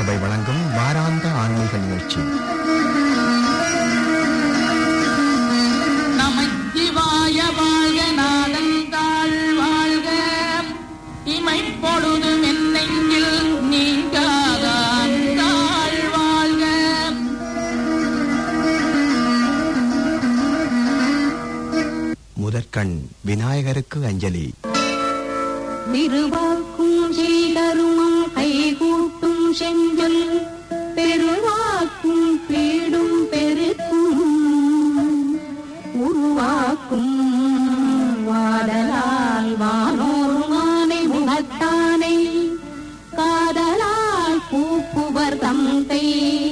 சபை வழங்கும் வாராந்த ஆன்மீக நிகழ்ச்சி நமச்சிவாய வாழ்க நாதந்தாள் வாழ்க இமைப்பொழுதும் என்னெங்கில் நீங்காதான் தாழ் வாழ்க முதற்கண் விநாயகருக்கு அஞ்சலி திருவாக்கும் செய்தருமம் கைகூட்டும் செஞ்சொல் பெருவாக்கும் பீடும் பெருக்கும் உருவாக்கும் வாடலால் வானோர் மானை முகத்தானை காதலால் பூப்புவர் தந்தை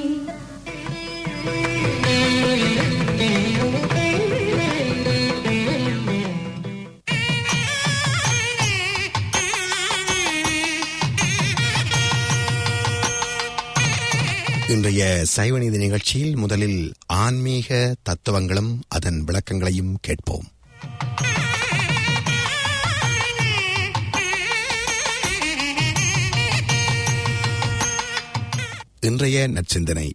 இன்றைய சைவநீதி நிகழ்ச்சியில் முதலில் ஆன்மீக தத்துவங்களும் அதன் விளக்கங்களையும் கேட்போம் இன்றைய நற்சிந்தனை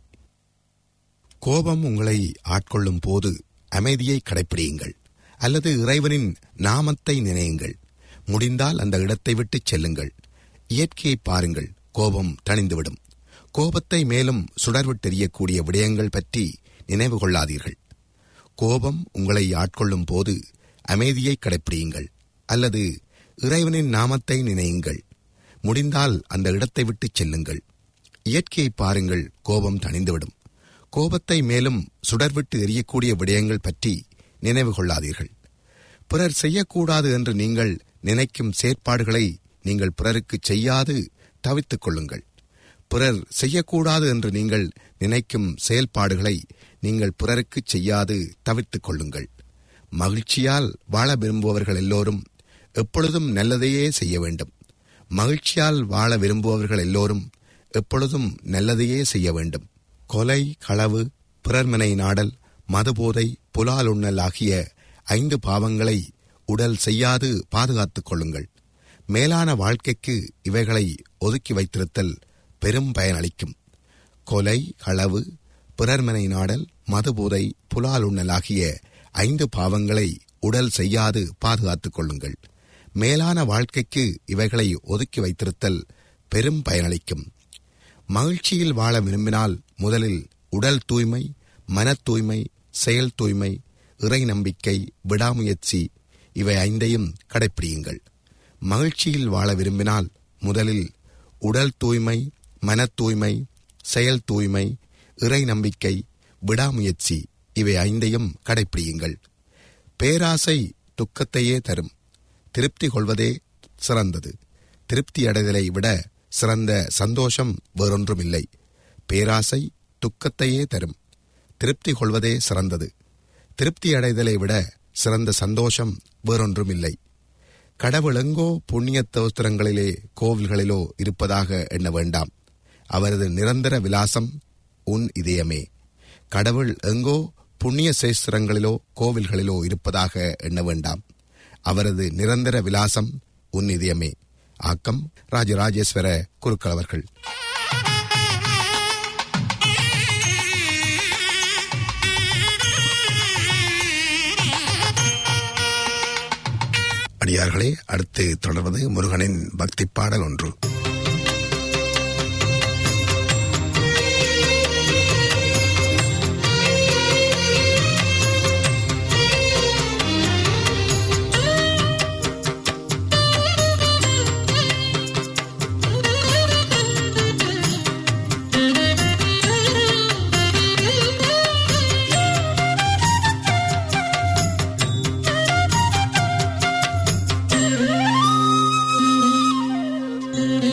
கோபம் உங்களை ஆட்கொள்ளும் போது அமைதியை கடைப்பிடியுங்கள் அல்லது இறைவனின் நாமத்தை நினையுங்கள் முடிந்தால் அந்த இடத்தை விட்டு செல்லுங்கள் இயற்கையை பாருங்கள் கோபம் தணிந்துவிடும் கோபத்தை மேலும் சுடர்விட்டெறியக்கூடிய விடயங்கள் பற்றி நினைவு கொள்ளாதீர்கள் கோபம் உங்களை ஆட்கொள்ளும் போது அமைதியை கடைப்பிடியுங்கள் அல்லது இறைவனின் நாமத்தை நினையுங்கள் முடிந்தால் அந்த இடத்தை விட்டு செல்லுங்கள் இயற்கையை பாருங்கள் கோபம் தணிந்துவிடும் கோபத்தை மேலும் சுடர்விட்டு எரியக்கூடிய விடயங்கள் பற்றி நினைவு கொள்ளாதீர்கள் பிறர் செய்யக்கூடாது என்று நீங்கள் நினைக்கும் செயற்பாடுகளை நீங்கள் பிறருக்கு செய்யாது தவித்துக் கொள்ளுங்கள் பிறர் செய்யக்கூடாது என்று நீங்கள் நினைக்கும் செயல்பாடுகளை நீங்கள் பிறருக்கு செய்யாது தவிர்த்துக் கொள்ளுங்கள் மகிழ்ச்சியால் வாழ விரும்புபவர்கள் எல்லோரும் எப்பொழுதும் நல்லதையே செய்ய வேண்டும் மகிழ்ச்சியால் வாழ விரும்புபவர்கள் எல்லோரும் எப்பொழுதும் நல்லதையே செய்ய வேண்டும் கொலை களவு பிறர்மனை நாடல் மதுபோதை புலால் உண்ணல் ஆகிய ஐந்து பாவங்களை உடல் செய்யாது பாதுகாத்துக் கொள்ளுங்கள் மேலான வாழ்க்கைக்கு இவைகளை ஒதுக்கி வைத்திருத்தல் பெரும் பயனளிக்கும் கொலை களவு பிறர்மனை நாடல் மதுபோதை புலால் உண்ணல் ஆகிய ஐந்து பாவங்களை உடல் செய்யாது பாதுகாத்துக் கொள்ளுங்கள் மேலான வாழ்க்கைக்கு இவைகளை ஒதுக்கி வைத்திருத்தல் பெரும் பயனளிக்கும் மகிழ்ச்சியில் வாழ விரும்பினால் முதலில் உடல் தூய்மை மன தூய்மை செயல் தூய்மை இறை நம்பிக்கை விடாமுயற்சி இவை ஐந்தையும் கடைப்பிடியுங்கள் மகிழ்ச்சியில் வாழ விரும்பினால் முதலில் உடல் தூய்மை மன தூய்மை செயல் தூய்மை இறை நம்பிக்கை விடாமுயற்சி இவை ஐந்தையும் கடைப்பிடியுங்கள் பேராசை துக்கத்தையே தரும் திருப்தி கொள்வதே சிறந்தது திருப்தி அடைதலை விட சிறந்த சந்தோஷம் வேறொன்றுமில்லை பேராசை துக்கத்தையே தரும் திருப்தி கொள்வதே சிறந்தது திருப்தி அடைதலை விட சிறந்த சந்தோஷம் வேறொன்றுமில்லை கடவுள் எங்கோ புண்ணிய தோஸ்திரங்களிலே கோவில்களிலோ இருப்பதாக எண்ண வேண்டாம் அவரது நிரந்தர விலாசம் உன் இதயமே கடவுள் எங்கோ புண்ணிய சேஸ்திரங்களிலோ கோவில்களிலோ இருப்பதாக எண்ண வேண்டாம் அவரது நிரந்தர விலாசம் உன் இதயமே ஆக்கம் ராஜராஜேஸ்வர குருக்கள் அவர்கள் அடியார்களே அடுத்து தொடர்வது முருகனின் பக்தி பாடல் ஒன்று Thank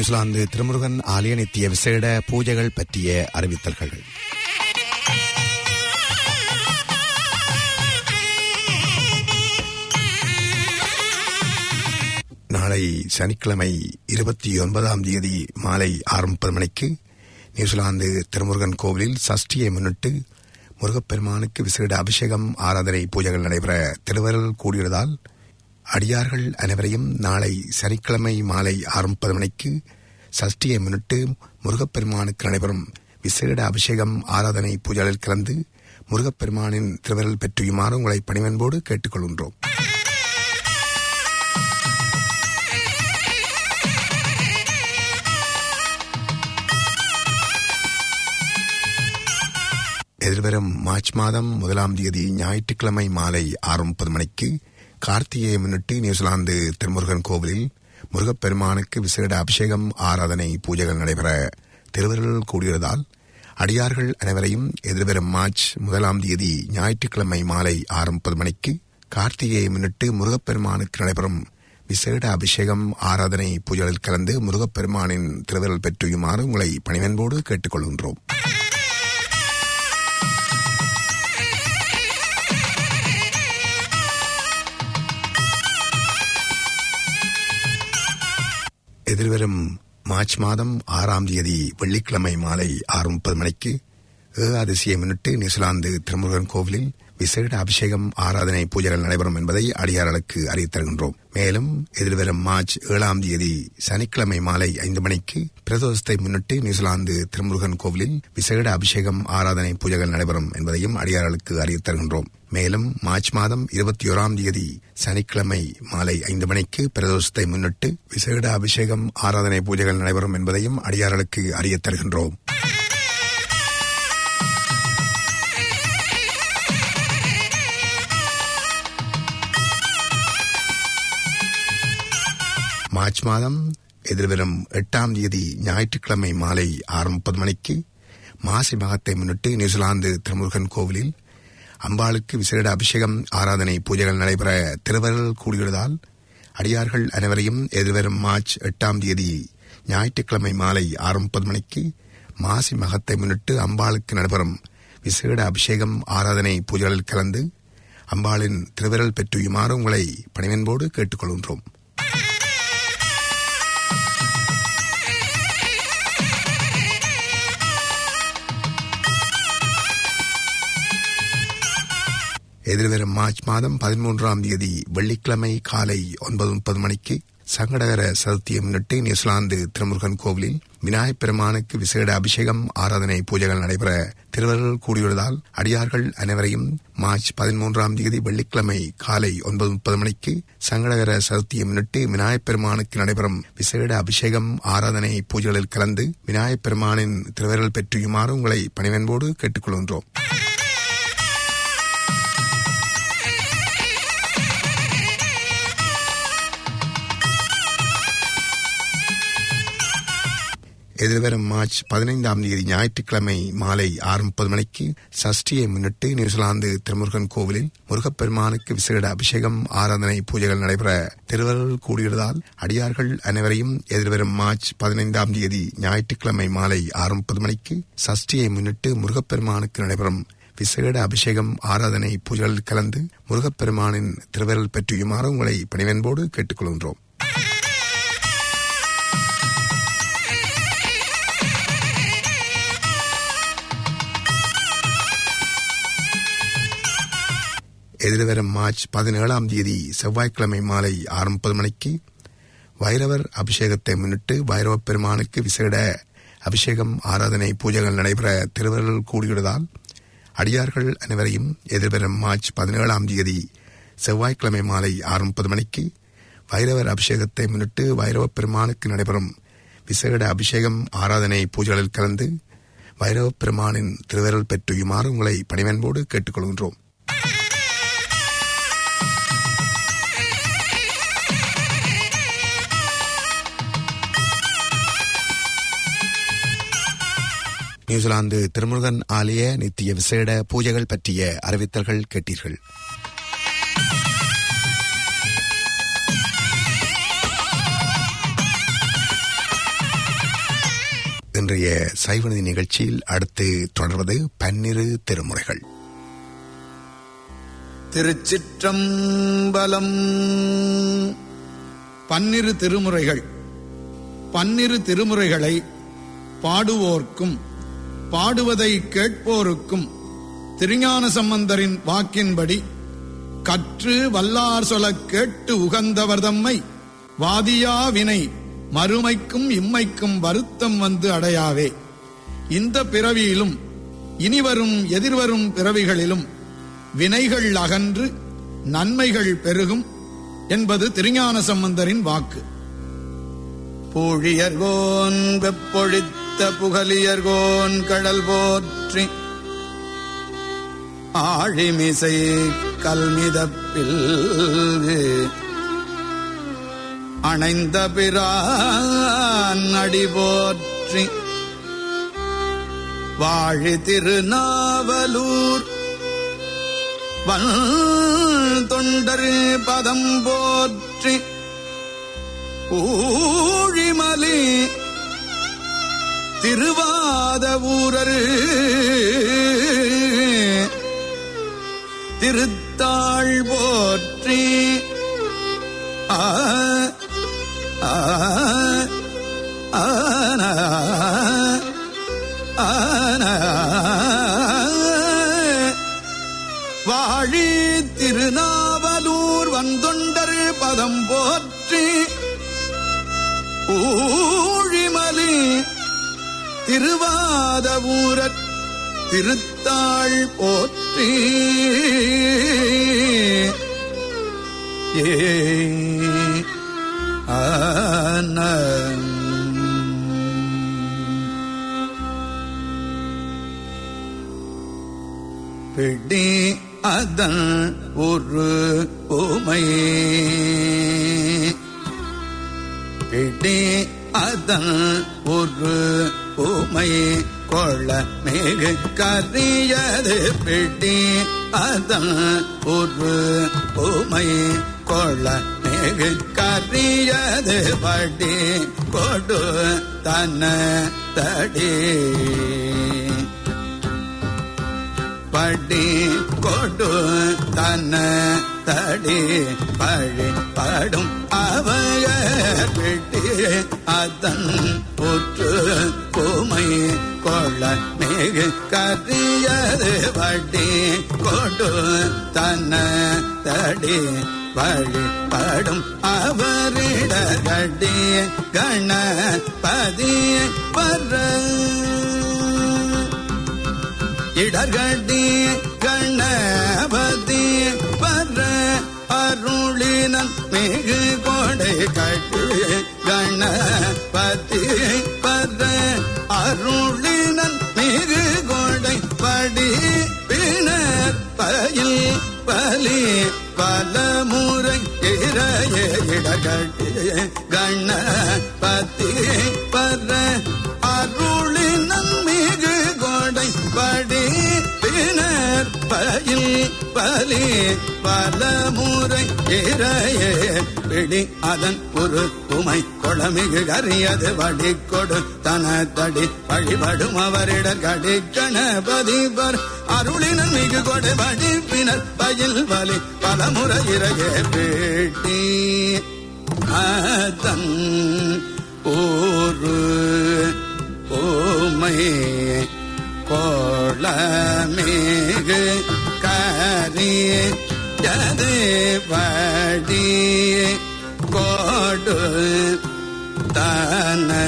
நியூசிலாந்து திருமுருகன் ஆலய நித்திய விசேட பூஜைகள் பற்றிய அறிவித்தல்கள் நாளை சனிக்கிழமை இருபத்தி ஒன்பதாம் தேதி மாலை ஆறு முப்பது மணிக்கு நியூசிலாந்து திருமுருகன் கோவிலில் சஷ்டியை முன்னிட்டு முருகப்பெருமானுக்கு விசேட அபிஷேகம் ஆராதனை பூஜைகள் நடைபெற திருவருள் கூடியதால் அடியார்கள் அனைவரையும் நாளை சனிக்கிழமை மாலை ஆறு முப்பது மணிக்கு சஷ்டியை முன்னிட்டு முருகப்பெருமானுக்கு நடைபெறும் விசேட அபிஷேகம் ஆராதனை பூஜைகளில் கலந்து முருகப்பெருமானின் திருவருள் பெற்றுயுமாறு உங்களை பணிவன்போடு கேட்டுக்கொள்கின்றோம் எதிர்வரும் மார்ச் மாதம் முதலாம் தேதி ஞாயிற்றுக்கிழமை மாலை ஆறு முப்பது மணிக்கு கார்த்திகையை முன்னிட்டு நியூசிலாந்து திருமுருகன் கோவிலில் முருகப்பெருமானுக்கு விசேட அபிஷேகம் ஆராதனை பூஜைகள் நடைபெற திருவருள் கூடியதால் அடியார்கள் அனைவரையும் எதிர்வரும் மார்ச் முதலாம் தேதி ஞாயிற்றுக்கிழமை மாலை ஆறு முப்பது மணிக்கு கார்த்திகையை முன்னிட்டு முருகப்பெருமானுக்கு நடைபெறும் விசேட அபிஷேகம் ஆராதனை பூஜைகளில் கலந்து முருகப்பெருமானின் திருவருள் பெற்றுயுமாறு உங்களை பணிவன்போடு கேட்டுக்கொள்கின்றோம் எதிர்வரும் மார்ச் மாதம் ஆறாம் தேதி வெள்ளிக்கிழமை மாலை ஆறு முப்பது மணிக்கு ஏகாதசியை முன்னிட்டு நியூசிலாந்து திருமுருகன் கோவிலில் விசேட அபிஷேகம் ஆராதனை பூஜைகள் நடைபெறும் என்பதை அடியார்களுக்கு அறிவித்தருகின்றோம் மேலும் எதிர்வரும் மார்ச் ஏழாம் தேதி சனிக்கிழமை மாலை ஐந்து மணிக்கு பிரதோஷத்தை முன்னிட்டு நியூசிலாந்து திருமுருகன் கோவிலில் விசேட அபிஷேகம் ஆராதனை பூஜைகள் நடைபெறும் என்பதையும் அடியார்களுக்கு அறிவித்தருகின்றோம் மேலும் மார்ச் மாதம் இருபத்தி ஓராம் தேதி சனிக்கிழமை மாலை ஐந்து மணிக்கு பிரதோஷத்தை முன்னிட்டு விசேட அபிஷேகம் ஆராதனை பூஜைகள் நடைபெறும் என்பதையும் அடியார்களுக்கு அறியத் தருகின்றோம் மார்ச் மாதம் எதிர்வரும் எட்டாம் தேதி ஞாயிற்றுக்கிழமை மாலை ஆறு முப்பது மணிக்கு மாசி மகத்தை முன்னிட்டு நியூசிலாந்து திருமுருகன் கோவிலில் அம்பாளுக்கு விசேட அபிஷேகம் ஆராதனை பூஜைகள் நடைபெற திருவருள் கூடியுள்ளதால் அடியார்கள் அனைவரையும் எதிர்வரும் மார்ச் எட்டாம் தேதி ஞாயிற்றுக்கிழமை மாலை ஆறு முப்பது மணிக்கு மாசி மகத்தை முன்னிட்டு அம்பாளுக்கு நடைபெறும் விசேட அபிஷேகம் ஆராதனை பூஜைகளில் கலந்து அம்பாளின் திருவிரல் பெற்றுயுமாறு உங்களை பணிவன்போடு கேட்டுக்கொள்கின்றோம் எதிர்வரும் மார்ச் மாதம் பதிமூன்றாம் தேதி வெள்ளிக்கிழமை காலை ஒன்பது முப்பது மணிக்கு சங்கடகர சதுர்த்தியை முன்னிட்டு நியூசிலாந்து திருமுருகன் கோவிலில் விநாயகப் பெருமானுக்கு விசேட அபிஷேகம் ஆராதனை பூஜைகள் நடைபெற திருவருள் கூடியுள்ளதால் அடியார்கள் அனைவரையும் மார்ச் பதிமூன்றாம் தேதி வெள்ளிக்கிழமை காலை ஒன்பது முப்பது மணிக்கு சங்கடகர சதுர்த்தியை முன்னிட்டு விநாயகப் பெருமானுக்கு நடைபெறும் விசேட அபிஷேகம் ஆராதனை பூஜைகளில் கலந்து விநாயகப் பெருமானின் திருவருள் பெற்றியுமாறு உங்களை பணிவன்போடு கேட்டுக்கொள்கின்றோம் எதிர்வரும் மார்ச் பதினைந்தாம் தேதி ஞாயிற்றுக்கிழமை மாலை ஆறு முப்பது மணிக்கு சஷ்டியை முன்னிட்டு நியூசிலாந்து திருமுருகன் கோவிலில் முருகப்பெருமானுக்கு விசேட அபிஷேகம் ஆராதனை பூஜைகள் நடைபெற திருவருள் கூடியுள்ளதால் அடியார்கள் அனைவரையும் எதிர்வரும் மார்ச் பதினைந்தாம் தேதி ஞாயிற்றுக்கிழமை மாலை ஆறு முப்பது மணிக்கு சஷ்டியை முன்னிட்டு முருகப்பெருமானுக்கு நடைபெறும் விசேட அபிஷேகம் ஆராதனை பூஜைகளில் கலந்து முருகப்பெருமானின் திருவருள் பெற்றியுமாறு உங்களை பணிவன்போடு கேட்டுக்கொள்கின்றோம் எதிர்வரும் மார்ச் பதினேழாம் தேதி செவ்வாய்க்கிழமை மாலை ஆறு முப்பது மணிக்கு வைரவர் அபிஷேகத்தை முன்னிட்டு வைரவ பெருமானுக்கு விசேட அபிஷேகம் ஆராதனை பூஜைகள் நடைபெற திருவருள் கூடியுள்ளதால் அடியார்கள் அனைவரையும் எதிர்வரும் மார்ச் பதினேழாம் தேதி செவ்வாய்க்கிழமை மாலை ஆறு முப்பது மணிக்கு வைரவர் அபிஷேகத்தை முன்னிட்டு வைரவ பெருமானுக்கு நடைபெறும் விசேட அபிஷேகம் ஆராதனை பூஜைகளில் கலந்து வைரவ பெருமானின் திருவருள் பெற்றுயுமாறு உங்களை பணிவன்போடு கேட்டுக்கொள்கின்றோம் நியூசிலாந்து திருமுருகன் ஆலய நித்திய விசேட பூஜைகள் பற்றிய அறிவித்தல்கள் கேட்டீர்கள் இன்றைய சைவநதி நிகழ்ச்சியில் அடுத்து தொடர்வது பன்னிரு திருமுறைகள் திருச்சிற்றம்பலம் பன்னிரு திருமுறைகள் பன்னிரு திருமுறைகளை பாடுவோர்க்கும் பாடுவதை கேட்போருக்கும் திருஞான சம்பந்தரின் வாக்கின்படி கற்று வல்லார் சொலக் கேட்டு உகந்தவர் தம்மை வாதியா வினை மறுமைக்கும் இம்மைக்கும் வருத்தம் வந்து அடையாவே இந்த பிறவியிலும் இனிவரும் எதிர்வரும் பிறவிகளிலும் வினைகள் அகன்று நன்மைகள் பெருகும் என்பது திருஞான சம்பந்தரின் வாக்கு பூழியர்கோன் வெப்பொழித்த புகலியர்கோன் கடல் போற்றி ஆழிமிசை கல்மிதப்பில் அணைந்த பிரான் அடி போற்றி வாழி திருநாவலூர் வன் தொண்டர் பதம் போற்றி ஊழிமலி திருவாத ஊரர் திருத்தாள் போற்றி ஆ ஆ ஆன ஆன வாழி திருநாவலூர் வந்தொண்டர் பதம் போற்றி ஊழிமலி திருவாத ஊரத் திருத்தாள் போற்றி ஏ ஆன பிடி அதன் ஒரு உமை பிடி அதன் ஒரு உமை கொள்ள மிகு கரியது பிடி அதன் ஒரு உமை கொள்ள மிகு கரியது படி கொடு தன தடி படி கொடு தன தடி பழி படும் அவைய பிடி அதன் புற்று பூமை கொள்ள மிகு கரியது வடி கொடு தன தடி வழி படும் அவரிட கடி கணபதி வர இடர்கடி கணபதி வர அருளினன் மிகு கொடை கட்டு கணபதி வர அருளினன் மிகு கொடை படி பிணர் பயில் பலி பல முறை இறைய இடர்கடி கணபதி வர அருளினன் மிகு கொடை படி பிணர் பயில் பலி பல முறை இறையே பிடி அதன் ஒரு உமை கொளமிகு கரியது வடி கொடு தனத்தடி வழிபடும் அவரிட கடி கணபதி பர் அருளினன் மிகு கொடை வடி பிணர் பயில் பலி பல முறை இறையே பேட்டி அதன் ஒரு ஓமை கோளமிகு கரி ஜது வடி கோடு தன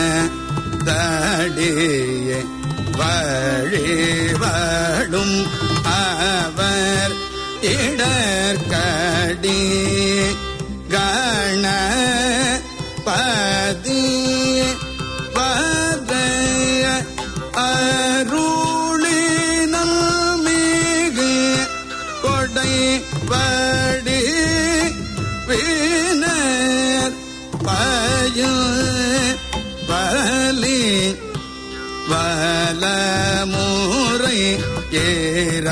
தடி வழிவடும் அவர் இடர்கடி கண பதி பதைய அருளினல் மிகு கொடை படி வினர் பயில் பலி வலமுறை ஏற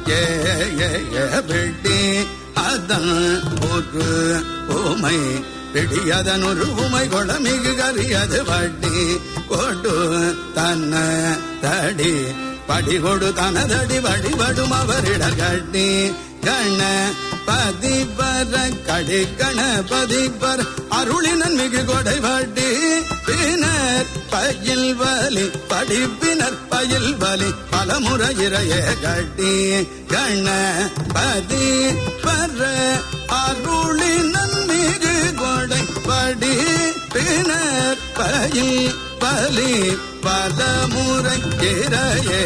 ஏய விட்டி அதன் ஒரு உமை பிடியதனொரு உமை கொளமிகு கரியது வட்டி கொடு தன்ன தடி படி கொடு தனதடி வடிவடும் அவரிடர் கட்டி கண்ண பதிபர கடி கணபதிபர் அருளினன் மிகு கொடை வட்டி பின்னர் பயில் வலி படிப்பினர் பயில் வலி பலமுறை இறைய கட்டி கண்ண பதி பர அருளினன் மிகு கொடை படி பின்னர் பயில் பலி பலமுறை இறையே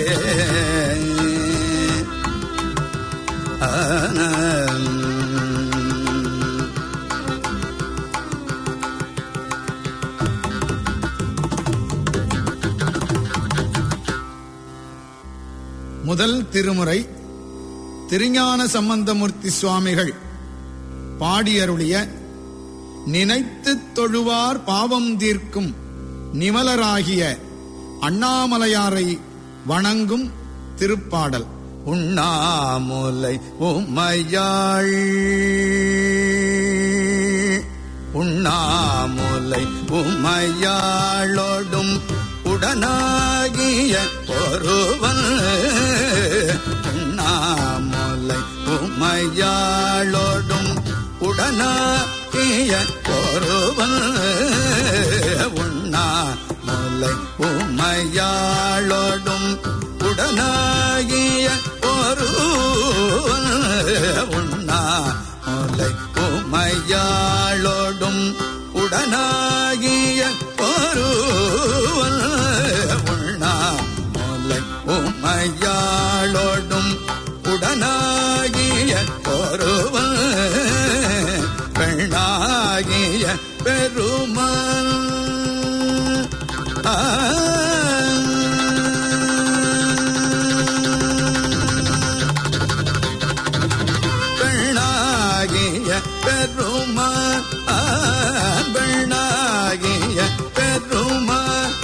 ஆனம். முதல் திருமுறை திருஞான சம்பந்தமூர்த்தி சுவாமிகள் பாடியருளிய நினைத்துத் தொழுவார் பாவம் தீர்க்கும் நிமலராகிய அண்ணாமலையாரை வணங்கும் திருப்பாடல் உண்ணாமுலை உம்மையாள் உண்ணாமுலை உம்மையாளோடும் உடனாகிய ஒருவன் உண்ணாமுலை உம்மையாளோடும் உடனாகிய ஒருவன் உண்ணாமுலை உம்மையாளோடும் உடனாகிய ஒரு உண்ணா முலை உமையாளோடும் உடனாகிய ஒரு உண்ணா முலை உமையாளோடும் உடனாகிய ஒருவன் பெண்ணாகிய பெருமான் ஆ பெண்ணாகிய பெருமா பெண்ணாகிய பெருமா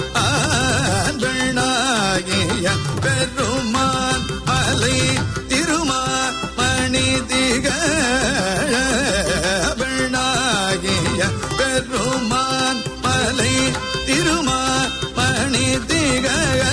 பெண்ணாகிய பெருமான் மலை திருமா மணி திகழ பெண்ணாகிய பெருமான் மலை திருமா மணி திகழ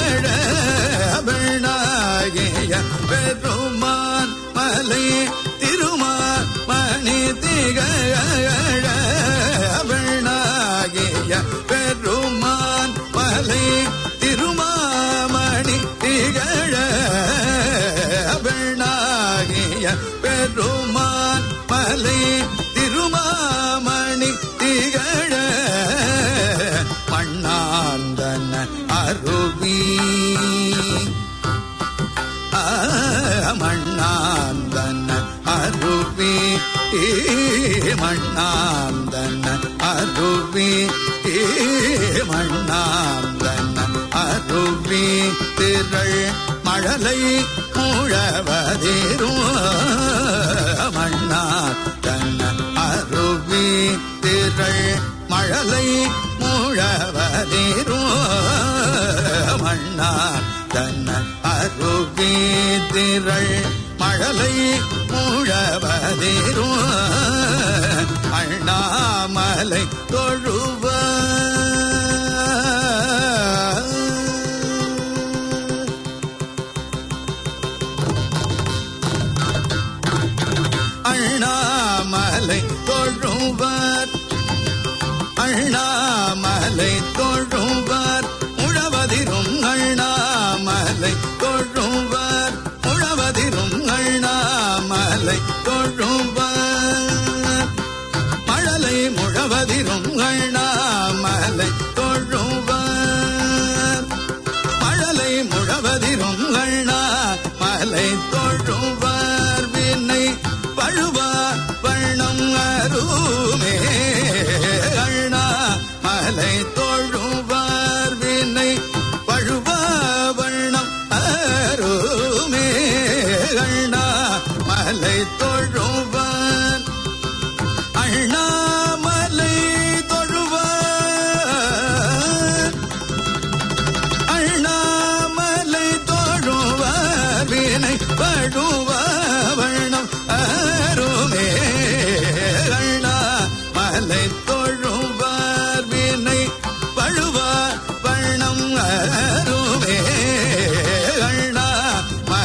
பெண்ணாகிய பெருமான் மலை திருமா மணி திகழ பெண்ணாகிய பெருமான் மலை திருமாமணி திகழ பெண்ணாகிய பெருமான் மலை திருமாமணி திகழ மண்ணாந்தன அருவி ஆ, மண்ணாந்தன அருவி மண்ணாந்தன அருவி மண்ணாந்தன அருவி திரள் மழலை முழவதிரும் மண்ணாந்தன அருவி திரள் மழலை முழவதிரும் மண்ணா தன்ன அருவி திரள் மழலை முழவதிரும் அண்ணாமலை தொழுவ அண்ணாமலை தொழுவர் அண்ணாமலை தொழுவர் உழவதிரும் அண்ணாமலை தொழுவர் உழவதிரும் அண்ணாமலை தொழுவர் மழலை முழவதிரும் அண்ணாமலை தொழுவர் மழலை முழவதிரும் அண்ணா மலை தொழுவர் வினை பழுவா வண்ணம் அருமே அண்ணா மலை தொழுவர் வினை பழுவா வண்ணம் அருமே அண்ணா மலை தொழுவர் அண்ணாமலை தொழுவர் அண்ணாமலை தொழுவர் வினை பழுவ வண்ணம் அருமே அண்ணா மலை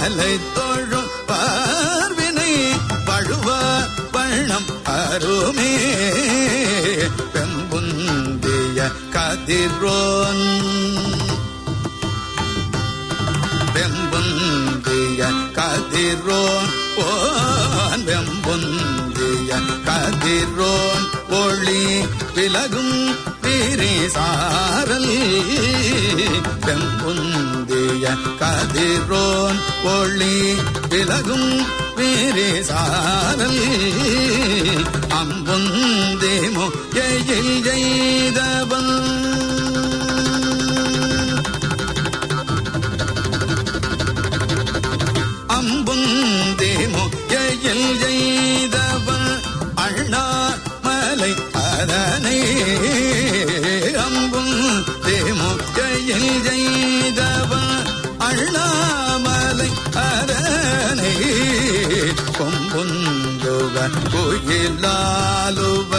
மலை தோழும் பார்வினை பழுவ வண்ணம் அருமே பெம்புந்திய கதிரோன் வெம்புந்திய கதிரோன் ஓன் வெம்புந்திய கதிரோன் ஒளி விலகும் விரிசாரல் வெம்புந்திய கதிரோன் ஒளி விலகும் விரிசாரல் அம்புந்திமோ எயில் எய்தவன் அம்புந்தேமோ எயில் எய்தவன் அண்ணா மலை அதனை அம்பும் தேமோ எயில் எய்தவன் அண்ணாமலை அதனை கொம்புந்துவ கோயிலாலுவ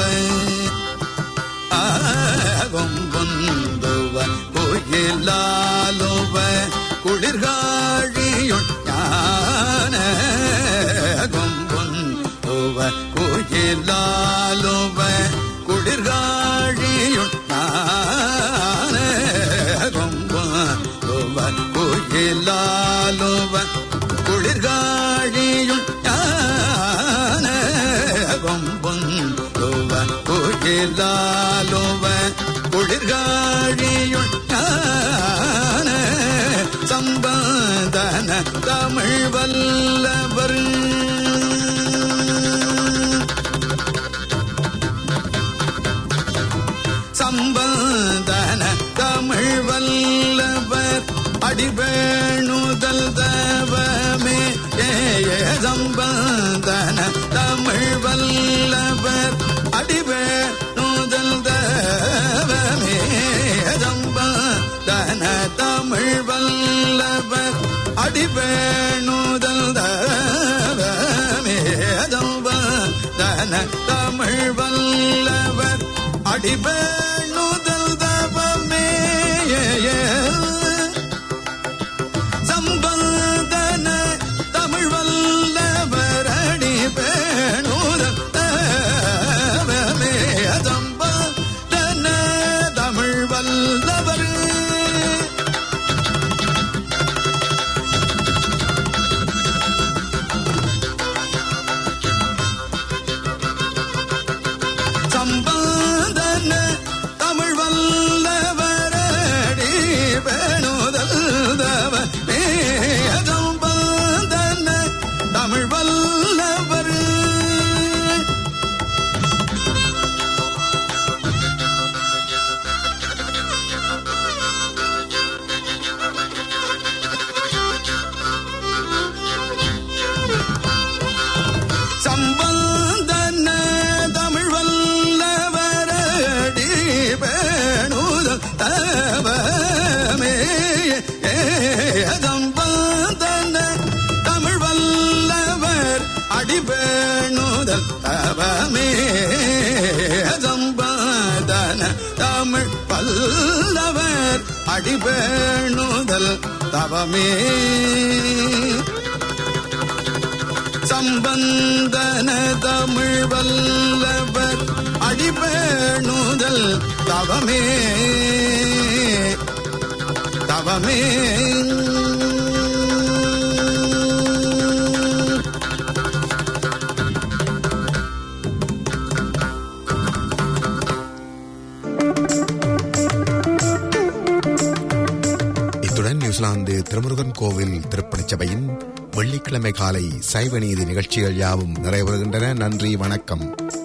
கொம்புந்துவ கோயிலாலுவ குளிர்காழியுள் ஞான கொம்புந்துவ கோயிலாலுவ குளிர்காழியுள் ஞான கொம்புந்துவ கோயிலாலுவ குளிர்காழியுள் ஞான கொம்புந்துவ கோயிலாலுவ குளிர்காழியுள் ஞான சம்பந்தன தமிழ் வல்லவர் சம்பந்தன தமிழ் வல்லவர் அடிபேணுதல் தவமே ஏய சம்பந்தன தமிழ் வல்லவர் அடிபேணுதல் தவமே சம்பந்தன தமிழ் வல்லவர் அடிபேணுதல் தவமே சம்பந்தன தமிழ் வல்லவர் அடிபேணுதல் தவமே சம்பந்தன தமிழ் வல்லவர் அடிபேணுதல் தவமே சம்பந்தன தமிழ் வல்லவர் சம்பந்தன தமிழ் வல்லவரடி வேணுதல் தவ சம்பந்தன தமிழ் வல்லவர் சம்பந்தன தமிழ் வல்லவரடி வேணுதல் தவமே சம்பந்தன தமிழ் வல்லவர் அடிபேணுதல் தவமே சம்பந்தன தமிழ் வல்லவர் அடிபேணுதல் தவமே சம்பந்தன தமிழ் வல்லவர் அடிபேணுதல் தவமே தவமே இத்துடன் நியூசிலாந்து திருமுருகன் கோவில் திருப்பணிச் சபையின் வெள்ளிக்கிழமை காலை சைவ நீதி நிகழ்ச்சிகள் யாவும் நிறைவேறுகின்றன நன்றி வணக்கம்